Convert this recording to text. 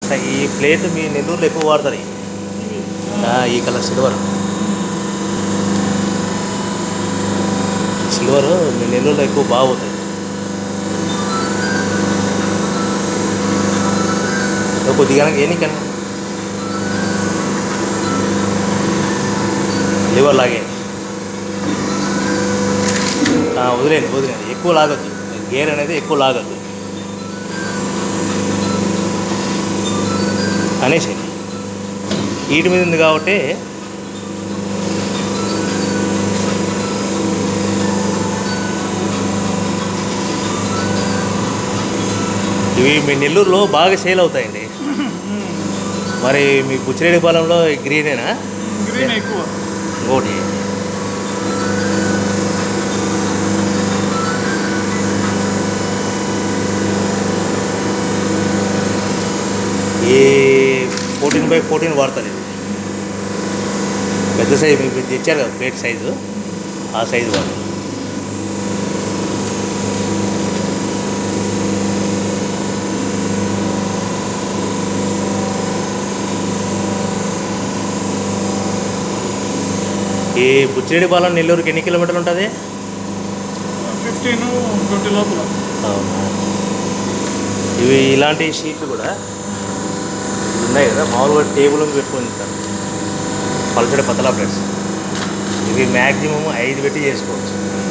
స- ఈ ప్లేట్ మీ నెల్లూరులో ఎక్కువ వాడతారు ఇవి. ఆ, ఈ కలర్ సిల్వర్ సిల్వర్ మీ నెల్లూరులో ఎక్కువ బాగుతాయి కొద్దిగా ఎన్నికన్నా లివర్ లాగే ఆ, వదిలేండి వదిలేండి ఎక్కువ లాగద్దు గేర్ అనేది ఎక్కువ లాగద్దు అనేసి వీటి మీద ఉంది కాబట్టి ఇవి మీ నెల్లూరులో బాగా సేల్ అవుతాయండి మరి మీ బుచ్చిరెడ్డిపాలెంలో గ్రీనేనా గ్రీన్ ఎక్కువ ఇంకోటి ఈ ఫోర్టీన్ బై ఫోర్టీన్ వాడతారు ఇది పెద్ద సైజు మీకు తెచ్చారు కదా ప్లేట్ సైజు ఆ సైజు వాడతారు ఈ బుచ్చిరెడ్డిపాలెం నెల్లూరుకి ఎన్ని కిలోమీటర్లు ఉంటుంది ఫిఫ్టీన్ ట్వంటీ లోపల అవునా ఇవి ఇలాంటి షీట్లు కూడా ఇవి ఉన్నాయి కదా మామూలుగా టేబుల్ మీద పెట్టుకొని తింటారు పల్చడి పతలా ప్లేట్స్ ఇవి మ్యాక్సిమం ఐదు పెట్టి చేసుకోవచ్చు